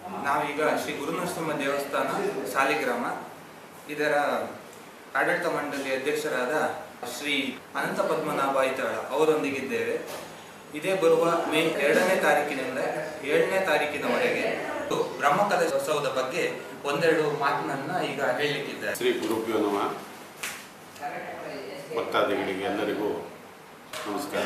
ನಾವೀಗ ಶ್ರೀ ಗುರುನರಸಿಂಹ ದೇವಸ್ಥಾನ ಸಾಲಿಗ್ರಾಮ ಇದರ ಆಡಳಿತ ಮಂಡಳಿ ಅಧ್ಯಕ್ಷರಾದ ಶ್ರೀ ಅನಂತ ಪದ್ಮನಾಭ ಐತಾಳ ಅವರೊಂದಿಗಿದ್ದೇವೆ ಇದೇ ಬರುವ ಮೇ ಎರಡನೇ ತಾರೀಕಿನಿಂದ ಏಳನೇ ತಾರೀಕಿನವರೆಗೆ ಬ್ರಹ್ಮಕಲಶೋತ್ಸವದ ಬಗ್ಗೆ ಒಂದೆರಡು ಮಾತನ್ನ ಈಗ ಹೇಳಲಿಕ್ಕಿದ್ದಾರೆ ಶ್ರೀ ಗುರುಭ್ಯೋ ನಮಃ ಭಕ್ತಾದಿಗಳಿಗೆ ಎಲ್ಲರಿಗೂ ನಮಸ್ಕಾರ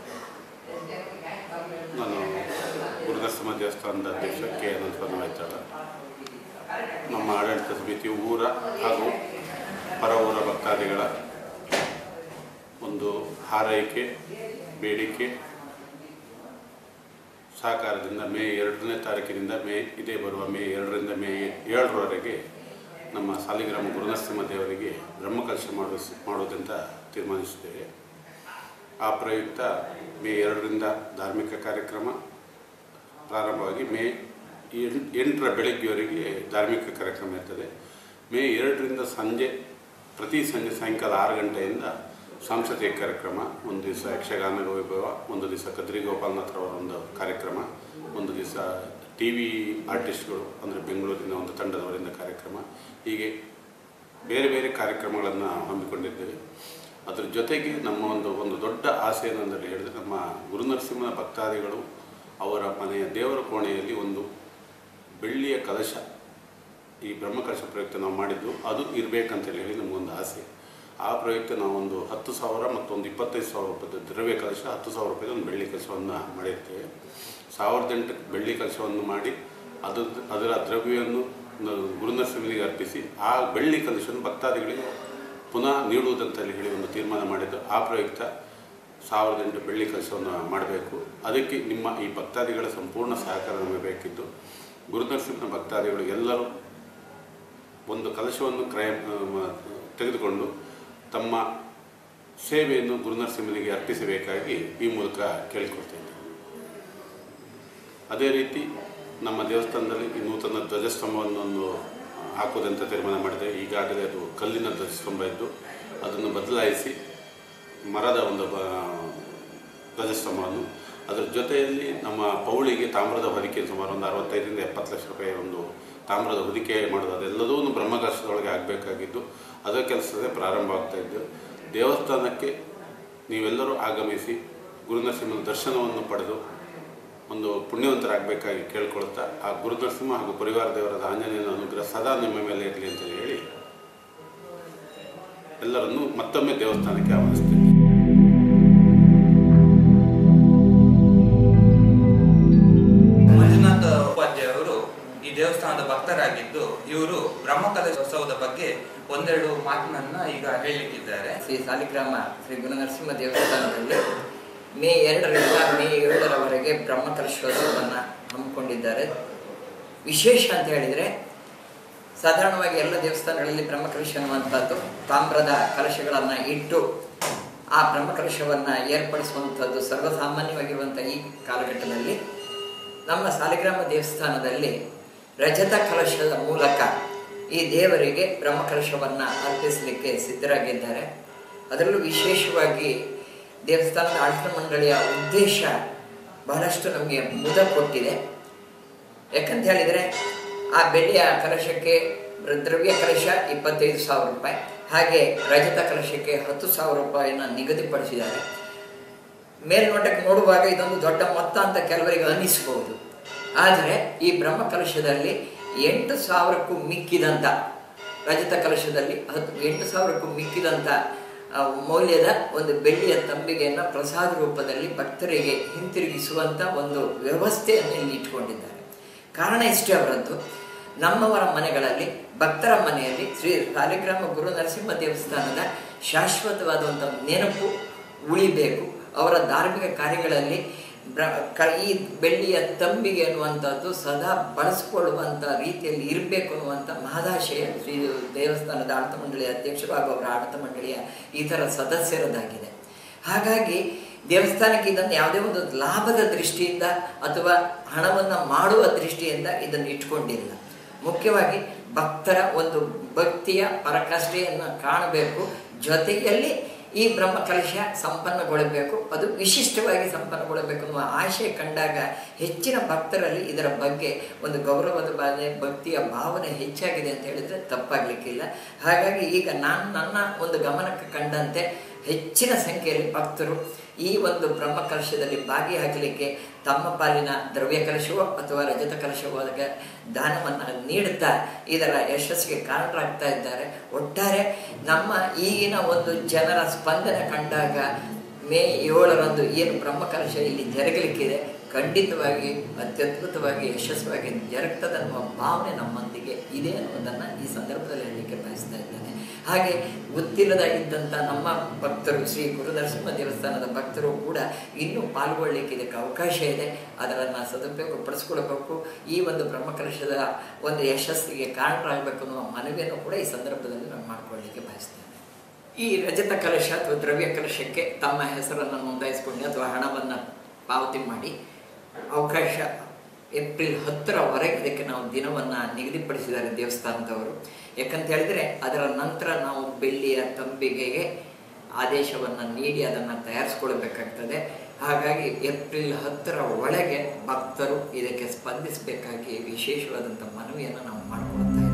ನಾನು ಗುರುದರ್ಶನ ದೇವಸ್ಥಾನದ ಅಧ್ಯಕ್ಷ ಕೆ ಅನಂತಪದ್ಮ ವೈತಾಳ ನಮ್ಮ ಆಡಳಿತ ಸಮಿತಿಯು ಊರ ಹಾಗೂ ಪರ ಊರ ಭಕ್ತಾದಿಗಳ ಒಂದು ಹಾರೈಕೆ ಬೇಡಿಕೆ ಸಹಕಾರದಿಂದ ಮೇ ಎರಡನೇ ತಾರೀಕಿನಿಂದ ಮೇ ಇದೇ ಬರುವ ಮೇ ಎರಡರಿಂದ ಮೇ ಏಳರವರೆಗೆ ನಮ್ಮ ಸಾಲಿಗ್ರಾಮ ಗುರುನರಸಿಂಹ ದೇವರಿಗೆ ಬ್ರಹ್ಮಕಲಶ ಮಾಡುವ ಮಾಡುವುದಂತ ತೀರ್ಮಾನಿಸಿದ್ದೇವೆ ಆ ಪ್ರಯುಕ್ತ ಮೇ ಎರಡರಿಂದ ಧಾರ್ಮಿಕ ಕಾರ್ಯಕ್ರಮ ಪ್ರಾರಂಭವಾಗಿ ಮೇ ಎಂಟ್ ಎಂಟರ ಬೆಳಗ್ಗೆವರೆಗೆ ಧಾರ್ಮಿಕ ಕಾರ್ಯಕ್ರಮ ಇರ್ತದೆ ಮೇ ಎರಡರಿಂದ ಸಂಜೆ ಪ್ರತಿ ಸಂಜೆ ಸಾಯಂಕಾಲ ಆರು ಗಂಟೆಯಿಂದ ಸಾಂಸ್ಕೃತಿಕ ಕಾರ್ಯಕ್ರಮ ಒಂದು ದಿವಸ ಯಕ್ಷಗಾನ ವೈಭವ ಒಂದು ದಿವಸ ಕದ್ರಿ ಗೋಪಾಲನಾಥ್ ಅವರ ಒಂದು ಕಾರ್ಯಕ್ರಮ ಒಂದು ದಿವಸ ಟಿ ವಿ ಆರ್ಟಿಸ್ಟ್ಗಳು ಅಂದರೆ ಬೆಂಗಳೂರಿನ ಒಂದು ತಂಡದವರಿಂದ ಕಾರ್ಯಕ್ರಮ ಹೀಗೆ ಬೇರೆ ಬೇರೆ ಕಾರ್ಯಕ್ರಮಗಳನ್ನು ಹಮ್ಮಿಕೊಂಡಿದ್ದೇವೆ ಅದರ ಜೊತೆಗೆ ನಮ್ಮ ಒಂದು ಒಂದು ದೊಡ್ಡ ಆಸೆ ಏನಂದರೆ ಹೇಳಿದ್ರೆ ನಮ್ಮ ಗುರುನರಸಿಂಹನ ಭಕ್ತಾದಿಗಳು ಅವರ ಮನೆಯ ದೇವರ ಕೋಣೆಯಲ್ಲಿ ಒಂದು ಬೆಳ್ಳಿಯ ಕಲಶ ಈ ಬ್ರಹ್ಮಕಲಶ ಪ್ರಯುಕ್ತ ನಾವು ಮಾಡಿದ್ದು ಅದು ಇರಬೇಕಂತೇಳಿ ಹೇಳಿ ನಮಗೊಂದು ಆಸೆ ಆ ಪ್ರಯುಕ್ತ ನಾವೊಂದು ಹತ್ತು ಸಾವಿರ ಮತ್ತೊಂದು ಇಪ್ಪತ್ತೈದು ಸಾವಿರ ರೂಪಾಯಿ ದ್ರವ್ಯ ಕಲಶ ಹತ್ತು ಸಾವಿರ ರೂಪಾಯಿ ಒಂದು ಬೆಳ್ಳಿ ಕಲಶವನ್ನು ಮಾಡಿರ್ತೇವೆ ಸಾವಿರದ ಎಂಟು ಬೆಳ್ಳಿ ಕಲಶವನ್ನು ಮಾಡಿ ಅದು ಅದರ ದ್ರವ್ಯವನ್ನು ನ- ಗುರುನರಸಿಂಹನಿಗೆ ಅರ್ಪಿಸಿ ಆ ಬೆಳ್ಳಿ ಕಲಶವನ್ನು ಭಕ್ತಾದಿಗಳಿಗೆ ಪುನಃ ನೀಡುವುದಂತೇಳಿ ಹೇಳಿ ಒಂದು ತೀರ್ಮಾನ ಮಾಡಿದ್ದು ಆ ಪ್ರಯುಕ್ತ ಸಾವಿರದ ಎಂಟು ಬೆಳ್ಳಿ ಕಲಶವನ್ನು ಮಾಡಬೇಕು ಅದಕ್ಕೆ ನಿಮ್ಮ ಈ ಭಕ್ತಾದಿಗಳ ಸಂಪೂರ್ಣ ಸಹಕಾರ ನಮಗೆ ಬೇಕಿದ್ದು ಗುರುನರಸಿಂಹನ ಭಕ್ತಾದಿಗಳು ಎಲ್ಲರೂ ಒಂದು ಕಲಶವನ್ನು ಕ್ರಯ ಮ- ತೆಗೆದುಕೊಂಡು ತಮ್ಮ ಸೇವೆಯನ್ನು ಗುರುನರಸಿಂಹನಿಗೆ ಅರ್ಪಿಸಬೇಕಾಗಿ ಈ ಮೂಲಕ ಕೇಳಿಕೊಳ್ತೇನೆ ಅದೇ ರೀತಿ ನಮ್ಮ ದೇವಸ್ಥಾನದಲ್ಲಿ ಈ ನೂತನ ಧ್ವಜಸ್ತಂಭವನ್ನು ಒಂದು ಹಾಕುವುದಂತ ತೀರ್ಮಾನ ಮಾಡಿದೆ ಈಗಾಗಲೇ ಅದು ಕಲ್ಲಿನ ಧ್ವಜಸ್ತಂಭ ಇದ್ದು ಅದನ್ನು ಬದಲಾಯಿಸಿ ಮರದ ಒಂದು ಬ ಧ್ವಜಸ್ತಂಭವನ್ನು ಅದರ ಜೊತೆಯಲ್ಲಿ ನಮ್ಮ ಪೌಳಿಗೆ ತಾಮ್ರದ ಹೊದಿಕೆ ಸುಮಾರು ಒಂದು ಅರವತ್ತೈದರಿಂದ ಎಪ್ಪತ್ತು ಲಕ್ಷ ರೂಪಾಯಿ ಒಂದು ತಾಮ್ರದ ಹೊದಿಕೆ ಮಾಡೋದು ಅದೆಲ್ಲದೂ ಒಂದು ಬ್ರಹ್ಮಕಲಶದೊಳಗೆ ಆಗಬೇಕಾಗಿದ್ದು ಅದರ ಕೆಲಸದೇ ಪ್ರಾರಂಭ ಆಗ್ತಾ ಇದ್ದು ದೇವಸ್ಥಾನಕ್ಕೆ ನೀವೆಲ್ಲರೂ ಆಗಮಿಸಿ ಗುರುನರಸಿಂಹನ ದರ್ಶನವನ್ನು ಪಡೆದು ಒಂದು ಪುಣ್ಯವಂತರಾಗಬೇಕಾಗಿ ಕೇಳ್ಕೊಳ್ತಾ ಆ ಗುರುನರಸಿಂಹ ಹಾಗೂ ಪರಿವಾರ ದೇವರಾದ ಆಂಜನೇಯನ ಅನುಗ್ರಹ ಸದಾ ನಿಮ್ಮ ಮೇಲೆ ಇರಲಿ ಅಂತ ಹೇಳಿ ಎಲ್ಲರನ್ನೂ ಮತ್ತೊಮ್ಮೆ ದೇವಸ್ಥಾನಕ್ಕೆ ಆಹ್ವಾನಿಸ್ತೀನಿ ಮಂಜುನಾಥ ಉಪಾಧ್ಯಾಯ ಅವರು ಈ ದೇವಸ್ಥಾನದ ಭಕ್ತರಾಗಿದ್ದು ಇವರು ಬ್ರಹ್ಮಕಲಶೋತ್ಸವದ ಬಗ್ಗೆ ಒಂದೆರಡು ಮಾತನ್ನ ಈಗ ಹೇಳಲಿಕ್ಕಿದ್ದಾರೆ ಶ್ರೀ ಸಾಲಿಗ್ರಾಮ ಶ್ರೀ ಗುರುನರಸಿಂಹ ದೇವಸ್ಥಾನದಲ್ಲಿ ಮೇ ಎರಡರಿಂದ ಮೇ ಏಳರವರೆಗೆ ಬ್ರಹ್ಮಕಲಶೋತ್ಸವವನ್ನು ಹಮ್ಮಿಕೊಂಡಿದ್ದಾರೆ ವಿಶೇಷ ಅಂತ ಹೇಳಿದರೆ ಸಾಧಾರಣವಾಗಿ ಎಲ್ಲ ದೇವಸ್ಥಾನಗಳಲ್ಲಿ ಬ್ರಹ್ಮಕಲಶ ಅನ್ನುವಂಥದ್ದು ತಾಮ್ರದ ಕಲಶಗಳನ್ನು ಇಟ್ಟು ಆ ಬ್ರಹ್ಮಕಲಶವನ್ನು ಏರ್ಪಡಿಸುವಂಥದ್ದು ಸರ್ವಸಾಮಾನ್ಯವಾಗಿರುವಂಥ ಈ ಕಾಲಘಟ್ಟದಲ್ಲಿ ನಮ್ಮ ಸಾಲಿಗ್ರಾಮ ದೇವಸ್ಥಾನದಲ್ಲಿ ರಜತ ಕಲಶದ ಮೂಲಕ ಈ ದೇವರಿಗೆ ಬ್ರಹ್ಮಕಲಶವನ್ನು ಅರ್ಪಿಸಲಿಕ್ಕೆ ಸಿದ್ಧರಾಗಿದ್ದಾರೆ ಅದರಲ್ಲೂ ವಿಶೇಷವಾಗಿ ದೇವಸ್ಥಾನದ ಆಡಳಿತ ಮಂಡಳಿಯ ಉದ್ದೇಶ ಬಹಳಷ್ಟು ನಮಗೆ ಮುದ ಕೊಟ್ಟಿದೆ ಯಾಕಂತ ಹೇಳಿದರೆ ಆ ಬೆಳ್ಳಿಯ ಕಲಶಕ್ಕೆ ದ್ರವ್ಯ ಕಲಶ ಇಪ್ಪತ್ತೈದು ಸಾವಿರ ರೂಪಾಯಿ ಹಾಗೆ ರಜತ ಕಲಶಕ್ಕೆ ಹತ್ತು ಸಾವಿರ ರೂಪಾಯಿನ ನಿಗದಿಪಡಿಸಿದ್ದಾರೆ ಮೇಲ್ನೋಟಕ್ಕೆ ನೋಡುವಾಗ ಇದೊಂದು ದೊಡ್ಡ ಮೊತ್ತ ಅಂತ ಕೆಲವರಿಗೆ ಅನ್ನಿಸ್ಬೋದು ಆದರೆ ಈ ಬ್ರಹ್ಮ ಕಲಶದಲ್ಲಿ ಎಂಟು ಸಾವಿರಕ್ಕೂ ಮಿಕ್ಕಿದಂಥ ರಜತ ಕಲಶದಲ್ಲಿ ಹತ್ತು ಎಂಟು ಸಾವಿರಕ್ಕೂ ಮಿಕ್ಕಿದಂಥ ಆ, ಮೌಲ್ಯದ ಒಂದು ಬೆಳ್ಳಿಯ ತಂಬಿಗೆಯನ್ನು ಪ್ರಸಾದ ರೂಪದಲ್ಲಿ ಭಕ್ತರಿಗೆ ಹಿಂತಿರುಗಿಸುವಂಥ ಒಂದು ವ್ಯವಸ್ಥೆಯನ್ನು ಇಲ್ಲಿ ಇಟ್ಕೊಂಡಿದ್ದಾರೆ ಕಾರಣ ಇಷ್ಟೇ ಅವರದ್ದು ನಮ್ಮವರ ಮನೆಗಳಲ್ಲಿ ಭಕ್ತರ ಮನೆಯಲ್ಲಿ ಶ್ರೀ ಸಾಲಿಗ್ರಾಮ ಗುರು ನರಸಿಂಹ ದೇವಸ್ಥಾನದ ಶಾಶ್ವತವಾದಂಥ ನೆನಪು ಉಳಿಬೇಕು ಅವರ ಧಾರ್ಮಿಕ ಕಾರ್ಯಗಳಲ್ಲಿ ಬ್ರ ಕ ಈ ಬೆಳ್ಳಿಯ ತಂಬಿಗೆ ಅನ್ನುವಂಥದ್ದು ಸದಾ ಬಳಸಿಕೊಳ್ಳುವಂಥ ರೀತಿಯಲ್ಲಿ ಇರಬೇಕು ಅನ್ನುವಂಥ ಮಹದಾಶಯ ಶ್ರೀ ದೇವಸ್ಥಾನದ ಆಡಳಿತ ಮಂಡಳಿಯ ಅಧ್ಯಕ್ಷರು ಹಾಗೂ ಅವರ ಆಡಳಿತ ಮಂಡಳಿಯ ಇತರ ಸದಸ್ಯರದಾಗಿದೆ ಹಾಗಾಗಿ ದೇವಸ್ಥಾನಕ್ಕೆ ಇದನ್ನು ಯಾವುದೇ ಒಂದು ಲಾಭದ ದೃಷ್ಟಿಯಿಂದ ಅಥವಾ ಹಣವನ್ನು ಮಾಡುವ ದೃಷ್ಟಿಯಿಂದ ಇದನ್ನು ಇಟ್ಕೊಂಡಿಲ್ಲ ಮುಖ್ಯವಾಗಿ ಭಕ್ತರ ಒಂದು ಭಕ್ತಿಯ ಪರಕಾಷ್ಠೆಯನ್ನು ಕಾಣಬೇಕು ಜೊತೆಯಲ್ಲಿ ಈ ಬ್ರಹ್ಮ ಕಲಶ ಸಂಪನ್ನಗೊಳ್ಳಬೇಕು ಅದು ವಿಶಿಷ್ಟವಾಗಿ ಸಂಪನ್ನಗೊಳ್ಳಬೇಕು ಅನ್ನುವ ಆಶೆ ಕಂಡಾಗ ಹೆಚ್ಚಿನ ಭಕ್ತರಲ್ಲಿ ಇದರ ಬಗ್ಗೆ ಒಂದು ಗೌರವದ ಬಾಧೆ ಭಕ್ತಿಯ ಭಾವನೆ ಹೆಚ್ಚಾಗಿದೆ ಅಂತ ಹೇಳಿದ್ರೆ ತಪ್ಪಾಗ್ಲಿಕ್ಕಿಲ್ಲ ಹಾಗಾಗಿ ಈಗ ನಾನು ನನ್ನ ಒಂದು ಗಮನಕ್ಕೆ ಕಂಡಂತೆ ಹೆಚ್ಚಿನ ಸಂಖ್ಯೆಯಲ್ಲಿ ಭಕ್ತರು ಈ ಒಂದು ಬ್ರಹ್ಮ ಕಲಶದಲ್ಲಿ ಭಾಗಿಯಾಗಲಿಕ್ಕೆ ತಮ್ಮ ಪಾಲಿನ ದ್ರವ್ಯ ಕಲಶವೋ ಅಥವಾ ರಜತ ಕಲಶವೋ ದಾನವನ್ನು ನೀಡುತ್ತಾ ಇದರ ಯಶಸ್ಸಿಗೆ ಕಾರಣರಾಗ್ತಾ ಇದ್ದಾರೆ ಒಟ್ಟಾರೆ ನಮ್ಮ ಈಗಿನ ಒಂದು ಜನರ ಸ್ಪಂದನೆ ಕಂಡಾಗ ಮೇ ಏಳರಂದು ಏನು ಬ್ರಹ್ಮ ಕಲಶ ಇಲ್ಲಿ ಜರುಗಲಿಕ್ಕಿದೆ ಖಂಡಿತವಾಗಿ ಅತ್ಯದ್ಭುತವಾಗಿ ಯಶಸ್ವಿಯಾಗಿ ಜರುಗ್ತದೆ ಅನ್ನುವ ಭಾವನೆ ನಮ್ಮೊಂದಿಗೆ ಇದೆ ಅನ್ನೋದನ್ನು ಈ ಸಂದರ್ಭದಲ್ಲಿ ಹೇಳಲಿಕ್ಕೆ ಬಯಸ್ತಾ ಇದ್ದೇನೆ ಹಾಗೆ ಗೊತ್ತಿಲ್ಲದ ಇದ್ದಂಥ ನಮ್ಮ ಭಕ್ತರು ಶ್ರೀ ಗುರುನರಸಿಂಹ ದೇವಸ್ಥಾನದ ಭಕ್ತರು ಕೂಡ ಇನ್ನೂ ಪಾಲ್ಗೊಳ್ಳಿಕ್ಕೆ ಇದಕ್ಕೆ ಅವಕಾಶ ಇದೆ ಅದನ್ನು ಸದುಪಯೋಗ ಪಡಿಸ್ಕೊಳ್ಬೇಕು ಈ ಒಂದು ಬ್ರಹ್ಮಕಲಶದ ಒಂದು ಯಶಸ್ಸಿಗೆ ಕಾರಣರಾಗಬೇಕು ಅನ್ನೋ ಮನವಿಯನ್ನು ಕೂಡ ಈ ಸಂದರ್ಭದಲ್ಲಿ ನಾನು ಮಾಡ್ಕೊಳ್ಳಿಕ್ಕೆ ಬಯಸ್ತೇನೆ ಈ ರಜತ ಕಲಶ ಅಥವಾ ದ್ರವ್ಯ ಕಲಶಕ್ಕೆ ತಮ್ಮ ಹೆಸರನ್ನು ನೋಂದಾಯಿಸಿಕೊಂಡು ಅಥವಾ ಹಣವನ್ನು ಪಾವತಿ ಮಾಡಿ ಅವಕಾಶ ಏಪ್ರಿಲ್ ಹತ್ತರವರೆಗೆ ಇದಕ್ಕೆ ನಾವು ದಿನವನ್ನು ನಿಗದಿಪಡಿಸಿದ್ದಾರೆ ದೇವಸ್ಥಾನದವರು ಯಾಕಂತ ಹೇಳಿದರೆ ಅದರ ನಂತರ ನಾವು ಬೆಳ್ಳಿಯ ತಂಬಿಗೆಗೆ ಆದೇಶವನ್ನು ನೀಡಿ ಅದನ್ನು ತಯಾರಿಸ್ಕೊಳ್ಬೇಕಾಗ್ತದೆ ಹಾಗಾಗಿ ಏಪ್ರಿಲ್ ಹತ್ತರ ಒಳಗೆ ಭಕ್ತರು ಇದಕ್ಕೆ ಸ್ಪಂದಿಸಬೇಕಾಗಿ ವಿಶೇಷವಾದಂಥ ಮನವಿಯನ್ನು ನಾವು ಮಾಡಿಕೊಳ್ತಾ